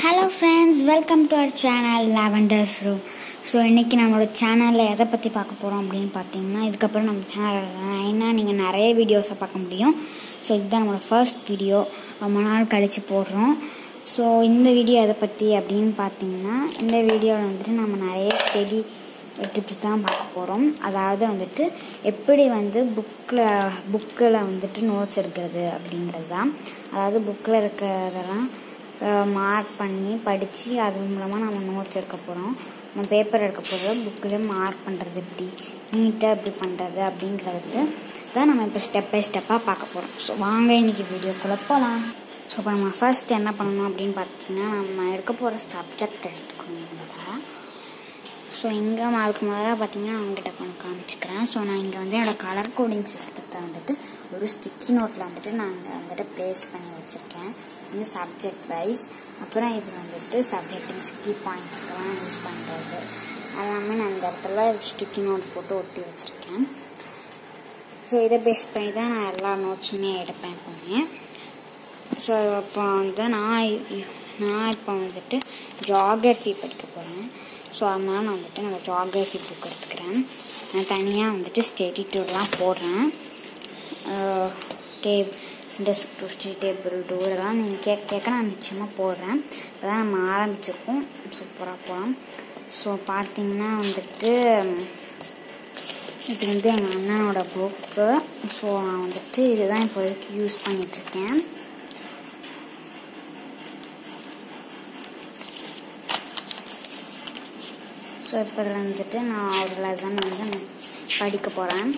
hello friends welcome to our channel Lavender's Room so இன்றைக்கி நம்மளோட சேனலில் எதை பற்றி பார்க்க போகிறோம் அப்படின்னு பார்த்தீங்கன்னா இதுக்கப்புறம் நம்ம சேனலில் என்ன நீங்கள் நிறைய வீடியோஸை பார்க்க முடியும் ஸோ இதுதான் நம்மளோட ஃபர்ஸ்ட் வீடியோ ரொம்ப நாள் கழித்து போடுறோம் ஸோ இந்த வீடியோ எதை பற்றி அப்படின்னு பார்த்தீங்கன்னா இந்த வீடியோவில் வந்துட்டு நம்ம நிறைய ஸ்டடி டிப்ஸ் தான் பார்க்க போகிறோம் அதாவது வந்துட்டு எப்படி வந்து புக்கில் புக்கில் வந்துட்டு நோட்ஸ் எடுக்கிறது அப்படிங்கிறது தான் அதாவது புக்கில் இருக்கிறதெல்லாம் மார்க் பண்ணி படித்து அது மூலமாக நம்ம நோட்ஸ் எடுக்க போகிறோம் நம்ம பேப்பர் எடுக்க போகிறது புக்கில் மார்க் பண்ணுறது எப்படி நீட்டாக எப்படி பண்ணுறது அப்படிங்கிறது தான் நம்ம இப்போ ஸ்டெப் பை ஸ்டெப்பாக பார்க்க போகிறோம் ஸோ வாங்க இன்றைக்கி வீடியோக்குள்ளே போகலாம் ஸோ இப்போ நம்ம ஃபர்ஸ்ட் என்ன பண்ணணும் அப்படின்னு பார்த்தீங்கன்னா நம்ம எடுக்க போகிற சப்ஜெக்ட் எடுத்துக்கணும் முதல்ல ஸோ இங்கே அதுக்கு முதல்ல பார்த்தீங்கன்னா அவங்ககிட்ட கொஞ்சம் காமிச்சிக்கிறேன் ஸோ நான் இங்கே வந்து என்னோடய கலர் கோடிங் சிஸ்டத்தை வந்துட்டு ஒரு ஸ்டிக்கி நோட்டில் வந்துட்டு நான் இங்கே வந்துட்டு ப்ளேஸ் பண்ணி வச்சுருக்கேன் இது சப்ஜெக்ட் வைஸ் அப்புறம் இது வந்துட்டு சப்ஜெக்டிங் ஸ்கி பாயிண்ட்ஸ்க்கெல்லாம் யூஸ் பண்ணுறது எல்லாமே நான் இந்த இடத்துல ஸ்டிக்கி நோட் போட்டு ஒட்டி வச்சுருக்கேன் ஸோ இதை பேஸ் பண்ணி தான் நான் எல்லா நோட்ஸுமே எடுப்பேன் எப்போவுமே ஸோ இப்போ வந்து நான் நான் இப்போ வந்துட்டு ஜாகிரஃபி படிக்க போகிறேன் ஸோ அதனால் நான் வந்துட்டு நம்ம ஜாகிரஃபி புக் எடுத்துக்கிறேன் நான் தனியாக வந்துட்டு ஸ்டெடி டூர்லாம் போடுறேன் tab desk tour study table tour இதெல்லாம் நீங்கள் கேட்க கேட்க நான் நிச்சயமாக போடுறேன் இப்போ தான் நம்ம ஆரம்பிச்சிருக்கோம் சூப்பராக போகலாம் ஸோ பார்த்தீங்கன்னா வந்துட்டு இது வந்து எங்கள் அண்ணனோட புக்கு ஸோ நான் வந்துட்டு இதுதான் இப்போதைக்கு யூஸ் பண்ணிகிட்ருக்கேன் ஸோ இப்போ இதில் வந்துட்டு நான் ஒரு லெசன் வந்து நான் படிக்க போகிறேன்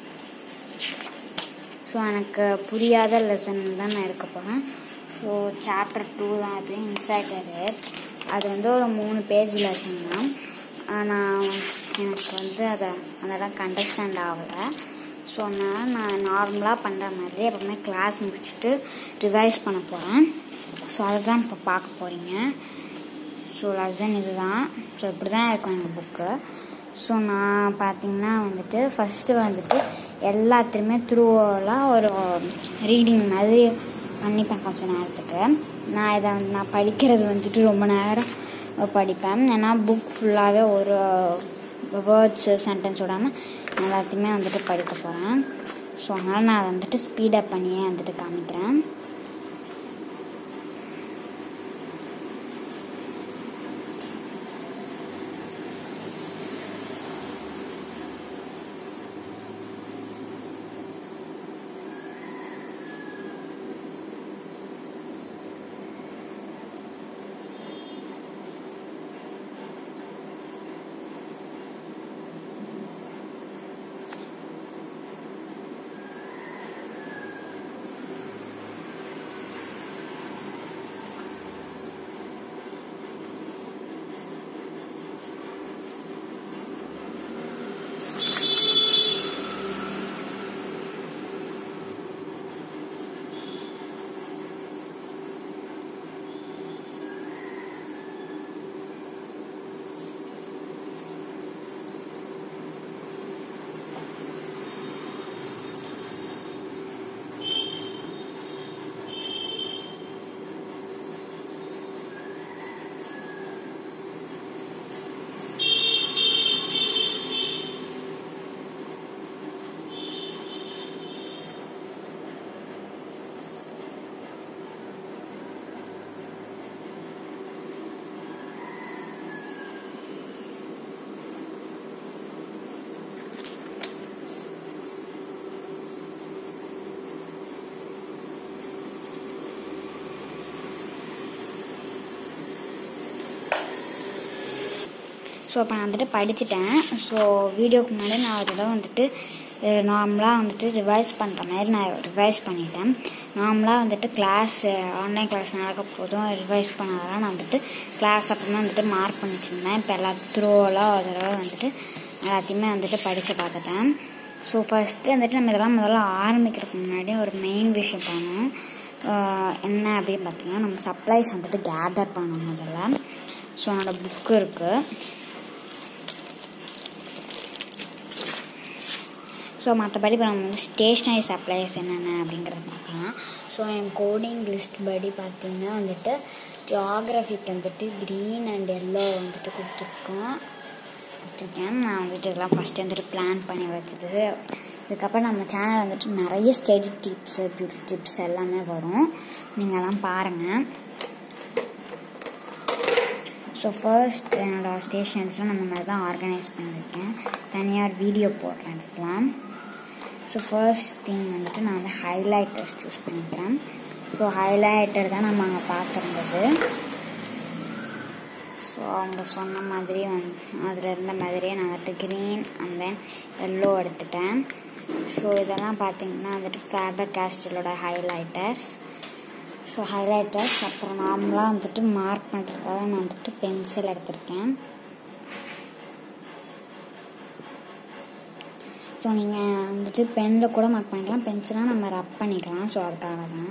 ஸோ எனக்கு புரியாத லெசன் தான் நான் எடுக்க போகிறேன் ஸோ சாப்டர் டூ தான் அது இன்சைடரு அது வந்து ஒரு மூணு பேஜ் லெசன் தான் ஆனால் எனக்கு வந்து அதை அதெல்லாம் அண்டர்ஸ்டாண்ட் ஆகலை ஸோ அதனால் நான் நார்மலாக பண்ணுற மாதிரி எப்பவுமே கிளாஸ் முடிச்சுட்டு ரிவைஸ் பண்ண போகிறேன் ஸோ அதை தான் இப்போ பார்க்க போகிறீங்க ஸோ லெசன் இதுதான் ஸோ இப்படி தான் இருக்கும் எங்கள் புக்கு ஸோ நான் பார்த்தீங்கன்னா வந்துட்டு ஃபஸ்ட்டு வந்துட்டு எல்லாத்துலேயுமே த்ரூவெல்லாம் ஒரு ரீடிங் மாதிரி பண்ணிப்பேன் கொஞ்சம் நேரத்துக்கு நான் இதை வந்து நான் படிக்கிறது வந்துட்டு ரொம்ப நேரம் படிப்பேன் ஏன்னா புக் ஃபுல்லாகவே ஒரு வேர்ட்ஸு சென்டென்ஸ் விடாமல் எல்லாத்தையுமே வந்துட்டு படிக்க போகிறேன் ஸோ அதனால் நான் வந்துட்டு ஸ்பீடப் பண்ணியே வந்துட்டு காமிக்கிறேன் ஸோ அப்போ நான் வந்துட்டு படிச்சுட்டேன் ஸோ வீடியோக்கு முன்னாடி நான் ஒரு தடவை வந்துட்டு நார்மலாக வந்துட்டு ரிவைஸ் பண்ணுற மாதிரி நான் ரிவைஸ் பண்ணிட்டேன் நார்மலாக வந்துட்டு கிளாஸ் ஆன்லைன் கிளாஸ் நடக்க போதும் ரிவைஸ் பண்ணதெல்லாம் நான் வந்துட்டு கிளாஸ் அப்புறமா வந்துட்டு மார்க் பண்ணி வச்சுருந்தேன் இப்போ எல்லா த்ரோலாம் ஒரு தடவை வந்துட்டு எல்லாத்தையுமே வந்துட்டு படித்து பார்த்துட்டேன் ஸோ ஃபஸ்ட்டு வந்துட்டு நம்ம இதெல்லாம் முதல்ல ஆரம்பிக்கிறதுக்கு முன்னாடி ஒரு மெயின் விஷயம் பண்ணணும் என்ன அப்படின்னு பார்த்தீங்கன்னா நம்ம சப்ளைஸ் வந்துட்டு கேதர் பண்ணணும் முதல்ல ஸோ என்னோடய புக்கு இருக்குது ஸோ மற்றபடி இப்போ நம்ம வந்து ஸ்டேஷ்னரி சப்ளைஸ் என்னென்ன அப்படிங்கிறத பார்க்கலாம் ஸோ என் கோடிங் லிஸ்ட் படி பார்த்தீங்கன்னா வந்துட்டு ஜியாகிரஃபிக்கு வந்துட்டு க்ரீன் அண்ட் எல்லோ வந்துட்டு கொடுத்துருக்கோம் கொடுத்துருக்கேன் நான் வந்துட்டு இதெல்லாம் ஃபஸ்ட்டு வந்துட்டு பிளான் பண்ணி வச்சது இதுக்கப்புறம் நம்ம சேனல் வந்துட்டு நிறைய ஸ்டடி டிப்ஸு பியூட்டி டிப்ஸ் எல்லாமே வரும் நீங்கள்லாம் பாருங்கள் ஸோ ஃபர்ஸ்ட் என்னோடய ஸ்டேஷன்ஸ்லாம் நம்ம மாதிரி தான் ஆர்கனைஸ் பண்ணியிருக்கேன் தனியாக ஒரு வீடியோ போடுறேன் இதுக்கெலாம் ஸோ ஃபர்ஸ்ட் திங் வந்துட்டு நான் வந்து ஹைலைட்டர்ஸ் சூஸ் பண்ணிக்கிறேன் ஸோ ஹைலைட்டர் தான் நம்ம அங்கே பார்த்துருந்தது ஸோ அவங்க சொன்ன மாதிரி வந்து அதில் இருந்த மாதிரியே நான் வந்துட்டு க்ரீன் அண்ட் தென் எல்லோ எடுத்துட்டேன் ஸோ இதெல்லாம் பார்த்தீங்கன்னா வந்துட்டு ஃபேபர் கேஸ்டலோட ஹைலைட்டர்ஸ் ஸோ ஹைலைட்டர்ஸ் அப்புறம் நார்மலாக வந்துட்டு மார்க் பண்ணுறதுக்காக நான் வந்துட்டு பென்சில் எடுத்திருக்கேன் ஸோ நீங்கள் வந்துட்டு பெனில் கூட மார்க் பண்ணிக்கலாம் பென்சிலாக நம்ம ரப் பண்ணிக்கலாம் ஸோ அதுக்காக தான்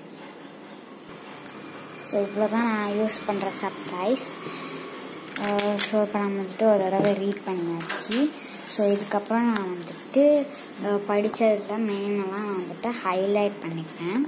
ஸோ இவ்வளோ தான் நான் யூஸ் பண்ணுற சர்ப்ரைஸ் ஸோ இப்போ நம்ம வந்துட்டு ஒரு தடவை ரீட் பண்ணியாச்சு ஸோ இதுக்கப்புறம் நான் வந்துட்டு படித்ததில் மெயினெல்லாம் நான் வந்துட்டு ஹைலைட் பண்ணிப்பேன்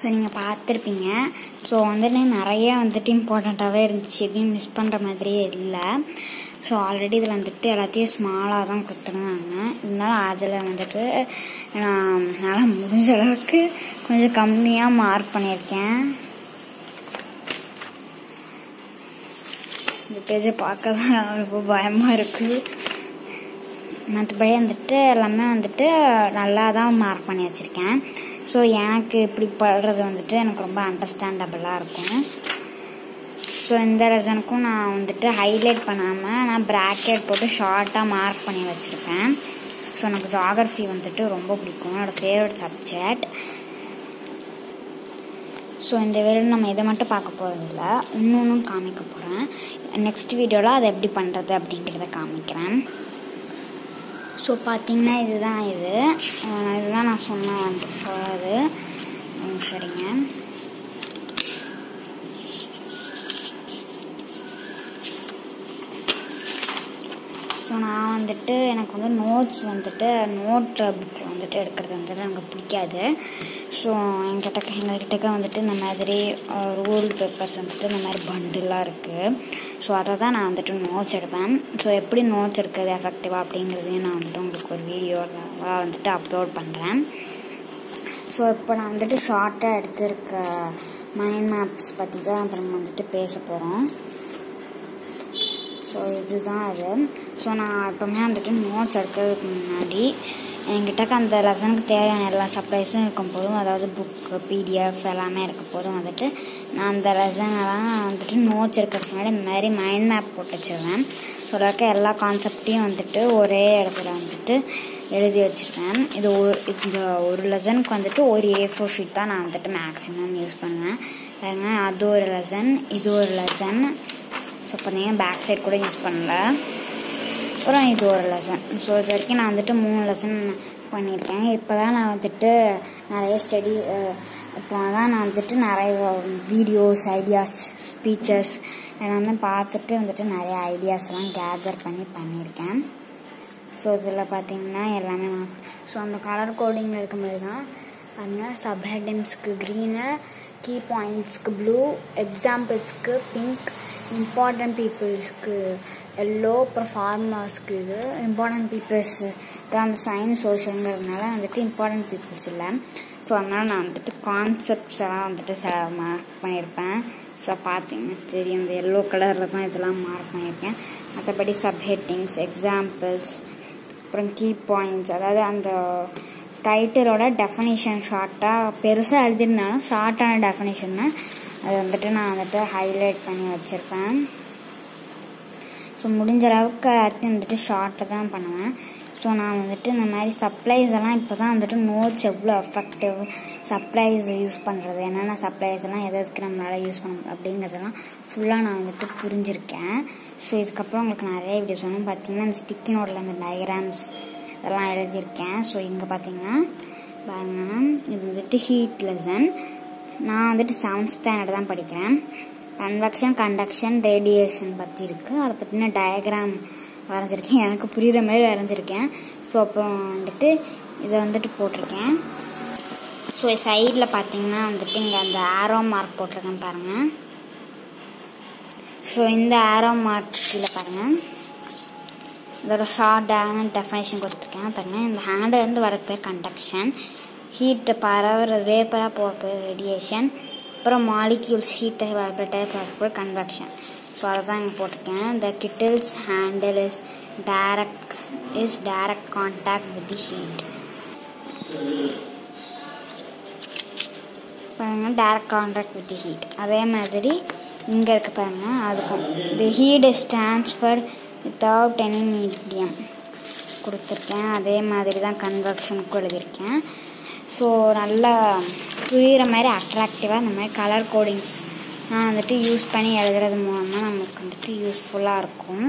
ஸோ நீங்கள் பார்த்துருப்பீங்க ஸோ வந்துட்டு நிறைய வந்துட்டு இம்பார்ட்டண்ட்டாகவே இருந்துச்சு எதையும் மிஸ் பண்ணுற மாதிரியே இல்லை ஸோ ஆல்ரெடி இதில் வந்துட்டு எல்லாத்தையும் ஸ்மாலாக தான் கொடுத்துருந்தாங்க இருந்தாலும் அதில் வந்துட்டு நான் என்னால் முடிஞ்ச அளவுக்கு கொஞ்சம் கம்மியாக மார்க் பண்ணியிருக்கேன் இந்த பேஜை பார்க்க தான் ரொம்ப பயமாக இருக்குது மற்றபடி வந்துட்டு எல்லாமே வந்துட்டு நல்லா தான் மார்க் பண்ணி வச்சுருக்கேன் ஸோ எனக்கு இப்படி படுறது வந்துட்டு எனக்கு ரொம்ப அண்டர்ஸ்டாண்டபிளாக இருக்கும் ஸோ இந்த லெசனுக்கும் நான் வந்துட்டு ஹைலைட் பண்ணாமல் நான் ப்ராக்கெட் போட்டு ஷார்ட்டாக மார்க் பண்ணி வச்சுருப்பேன் ஸோ எனக்கு ஜாகிரஃபி வந்துட்டு ரொம்ப பிடிக்கும் என்னோடய ஃபேவரட் சப்ஜெக்ட் ஸோ இந்த வீடியோவில் நம்ம இதை மட்டும் பார்க்க போகிறதில்ல இன்னொன்றும் காமிக்க போகிறேன் நெக்ஸ்ட் வீடியோவில் அதை எப்படி பண்ணுறது அப்படிங்கிறத காமிக்கிறேன் ஸோ பார்த்தீங்கன்னா இதுதான் இது அஹ் இதுதான் நான் சொன்ன வந்து சொல்கிறது சரிங்க ஸோ நான் வந்துட்டு எனக்கு வந்து நோட்ஸ் வந்துட்டு நோட் புக்கில் வந்துட்டு எடுக்கிறது வந்துட்டு எனக்கு பிடிக்காது ஸோ என்கிட்ட எங்ககிட்ட வந்துட்டு இந்த மாதிரி ரூல் பேப்பர்ஸ் வந்துட்டு இந்த மாதிரி பண்டிலாக இருக்குது ஸோ அதை தான் நான் வந்துட்டு நோட்ஸ் எடுப்பேன் ஸோ எப்படி நோட்ஸ் எடுக்கிறது எஃபெக்டிவாக அப்படிங்கிறதையும் நான் வந்துட்டு உங்களுக்கு ஒரு வீடியோவாக வந்துட்டு அப்லோட் பண்ணுறேன் ஸோ இப்போ நான் வந்துட்டு ஷார்ட்டாக எடுத்திருக்க மைண்ட் மேப்ஸ் பற்றி தான் அப்புறம் வந்துட்டு பேச போகிறோம் ஸோ இதுதான் அது ஸோ நான் எப்போவுமே வந்துட்டு நோட்ஸ் எடுக்கிறதுக்கு முன்னாடி என்கிட்ட அந்த லெசனுக்கு தேவையான எல்லா சப்ளைஸும் இருக்கும் போதும் அதாவது புக்கு பிடிஎஃப் எல்லாமே இருக்க போதும் வந்துட்டு நான் அந்த லெசனெல்லாம் வந்துட்டு நோட்ஸ் எடுக்கிறதுக்கு முன்னாடி இந்த மாதிரி மைண்ட் மேப் போட்டு வச்சுருவேன் ஸோ இருக்க எல்லா கான்செப்டையும் வந்துட்டு ஒரே இடத்துல வந்துட்டு எழுதி வச்சுருப்பேன் இது ஒரு இந்த ஒரு லெசனுக்கு வந்துட்டு ஒரு ஏ ஃபோர் ஷீட் தான் நான் வந்துட்டு மேக்ஸிமம் யூஸ் பண்ணுவேன் பாருங்க அது ஒரு லெசன் இது ஒரு லெசன் ஸோ பார்த்தீங்கன்னா பேக் சைட் கூட யூஸ் பண்ணல அப்புறம் இது ஒரு லெசன் ஸோ இது வரைக்கும் நான் வந்துட்டு மூணு லெசன் பண்ணியிருக்கேன் இப்போ தான் நான் வந்துட்டு நிறைய ஸ்டடி இப்போ தான் நான் வந்துட்டு நிறைய வீடியோஸ் ஐடியாஸ் ஸ்பீச்சஸ் எல்லாமே பார்த்துட்டு வந்துட்டு நிறைய ஐடியாஸ்லாம் கேதர் பண்ணி பண்ணியிருக்கேன் ஸோ இதில் பார்த்தீங்கன்னா எல்லாமே நான் ஸோ அந்த கலர் கோடிங்கில் இருக்கும்போது தான் பாருங்கள் சப் ஹெட்டிங்ஸ்க்கு க்ரீனு கீ பாயிண்ட்ஸ்க்கு ப்ளூ எக்ஸாம்பிள்ஸ்க்கு பிங்க் இம்பார்ட்டன்ட் பீப்புள்ஸ்க்கு எல்லோ அப்புறம் ஃபார்மர்ஸ்க்கு இது இம்பார்ட்டன்ட் பீப்புள்ஸ் தான் சயின்ஸ் சோஷியல்ங்கிறதுனால வந்துட்டு இம்பார்ட்டன்ட் பீப்புள்ஸ் இல்லை ஸோ அதனால் நான் வந்துட்டு கான்செப்ட்ஸ் எல்லாம் வந்துட்டு ச மார்க் பண்ணியிருப்பேன் ஸோ பார்த்தீங்கன்னா தெரியும் இந்த எல்லோ கலரில் தான் இதெல்லாம் மார்க் பண்ணியிருக்கேன் மற்றபடி சப் ஹெட்டிங்ஸ் எக்ஸாம்பிள்ஸ் அப்புறம் கீ பாயிண்ட்ஸ் அதாவது அந்த டைட்டிலோட டெஃபனிஷன் ஷார்ட்டாக பெருசாக எழுதிருந்தாலும் ஷார்ட்டான டெஃபனிஷன் தான் அது வந்துட்டு நான் வந்துட்டு ஹைலைட் பண்ணி வச்சுருப்பேன் ஸோ முடிஞ்ச அளவுக்கு எல்லாத்தையும் வந்துட்டு ஷார்ட்டை தான் பண்ணுவேன் ஸோ நான் வந்துட்டு இந்த மாதிரி சப்ளைஸ் எல்லாம் இப்போ தான் வந்துட்டு நோட்ஸ் எவ்வளோ எஃபெக்டிவ் சப்ளைஸ் யூஸ் பண்ணுறது என்னென்ன சப்ளைஸ் எல்லாம் எது எதுக்கு நம்மளால் யூஸ் பண்ண அப்படிங்கிறதெல்லாம் ஃபுல்லாக நான் வந்துட்டு புரிஞ்சிருக்கேன் ஸோ இதுக்கப்புறம் உங்களுக்கு நிறைய வீடியோஸ் வந்து பார்த்தீங்கன்னா இந்த ஸ்டிக்கி நோட்டில் இந்த டயக்ராம்ஸ் இதெல்லாம் எழுதியிருக்கேன் ஸோ இங்கே பார்த்தீங்கன்னா பாருங்க இது வந்துட்டு ஹீட் லெசன் நான் வந்துட்டு செவன்த் ஸ்டாண்டர்ட் தான் படிக்கிறேன் கன்வெக்ஷன் கண்டக்ஷன் ரேடியேஷன் பற்றி இருக்குது அதை பற்றின டயக்ராம் வரைஞ்சிருக்கேன் எனக்கு புரியுற மாதிரி வரைஞ்சிருக்கேன் ஸோ அப்புறம் வந்துட்டு இதை வந்துட்டு போட்டிருக்கேன் ஸோ சைடில் பார்த்தீங்கன்னா வந்துட்டு இங்கே அந்த ஆரோ மார்க் போட்டிருக்கேன் பாருங்கள் ஸோ இந்த ஆரோ மார்க் கீழே பாருங்கள் இதோட ஷார்ட்டான டெஃபனேஷன் கொடுத்துருக்கேன் பாருங்கள் இந்த ஹேண்டிலேருந்து வரது பேர் கண்டக்ஷன் ஹீட்டு பரவுறது வேப்பராக போக ரேடியேஷன் அப்புறம் மாலிக்யூல்ஸ் ஹீட்டை வைப்ரேட்டாக போகிறப்போ கன்வெக்ஷன் ஸோ அதை தான் இங்கே போட்டிருக்கேன் the kettle's handle is direct is direct contact with the heat பாருங்க direct contact with the heat அதே மாதிரி இங்கே இருக்க பாருங்க அதுக்கும் the heat is transferred without any medium கொடுத்துருக்கேன் அதே மாதிரி தான் கன்வெக்ஷனுக்கும் எழுதியிருக்கேன் ஸோ நல்லா புரிகிற மாதிரி அட்ராக்டிவாக இந்த மாதிரி கலர் கோடிங்ஸ் நான் வந்துட்டு யூஸ் பண்ணி எழுதுறது மூலமாக நமக்கு வந்துட்டு யூஸ்ஃபுல்லாக இருக்கும்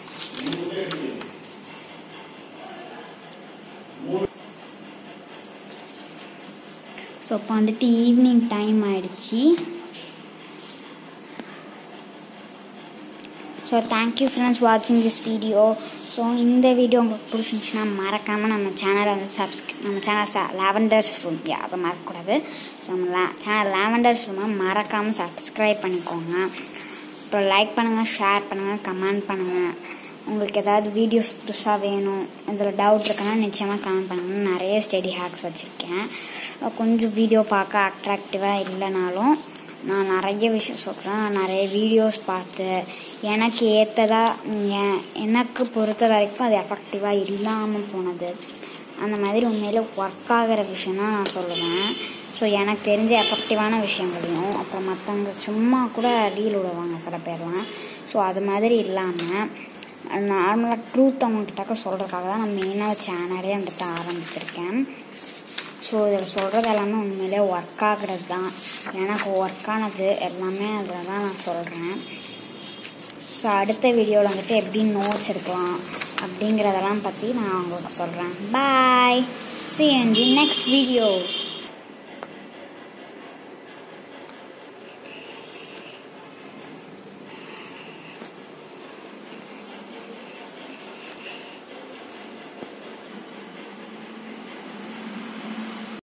ஸோ இப்போ வந்துட்டு ஈவினிங் டைம் ஆயிடுச்சு ஸோ தேங்க்யூ ஃப்ரெண்ட்ஸ் வாட்சிங் திஸ் வீடியோ ஸோ இந்த வீடியோ உங்களுக்கு பிடிச்சிருந்துச்சுன்னா மறக்காமல் நம்ம சேனலை வந்து சப்ஸ்கிரை நம்ம சேனல் லாவெண்டர்ஸ் ரூம் யா அதை மறக்கக்கூடாது ஸோ நம்ம லே சேனல் லாவெண்டர்ஸ் ரூமை மறக்காமல் சப்ஸ்கிரைப் பண்ணிக்கோங்க அப்புறம் லைக் பண்ணுங்கள் ஷேர் பண்ணுங்கள் கமெண்ட் பண்ணுங்கள் உங்களுக்கு ஏதாவது வீடியோஸ் புதுசாக வேணும் இதில் டவுட் இருக்குன்னா நிச்சயமாக கமெண்ட் பண்ணுங்கள் நிறைய ஸ்டடி ஹேக்ஸ் வச்சுருக்கேன் கொஞ்சம் வீடியோ பார்க்க அட்ராக்டிவாக இல்லைனாலும் நான் நிறைய விஷயம் சொல்கிறேன் நான் நிறைய வீடியோஸ் பார்த்து எனக்கு ஏற்றதாக எனக்கு பொறுத்த வரைக்கும் அது எஃபெக்டிவாக இல்லாமல் போனது அந்த மாதிரி உண்மையில் ஒர்க் ஆகிற விஷயம் தான் நான் சொல்லுவேன் ஸோ எனக்கு தெரிஞ்ச எஃபெக்டிவான விஷயங்களையும் அப்புறம் மற்றவங்க சும்மா கூட ரீல் விடுவாங்க சில பேர்லாம் ஸோ அது மாதிரி இல்லாமல் நார்மலாக ட்ரூத் அவங்ககிட்ட சொல்கிறதுக்காக தான் நான் மெயினாக சேனலே வந்துட்டு ஆரம்பிச்சிருக்கேன் ஸோ இதில் சொல்கிறது எல்லாமே உண்மையிலே ஒர்க் ஆகுறது தான் எனக்கு ஒர்க் ஆனது எல்லாமே அதில் தான் நான் சொல்கிறேன் ஸோ அடுத்த வீடியோவில் வந்துட்டு எப்படி நோட்ஸ் எடுக்கலாம் அப்படிங்கிறதெல்லாம் பற்றி நான் உங்களுக்கு சொல்கிறேன் bye see in the next video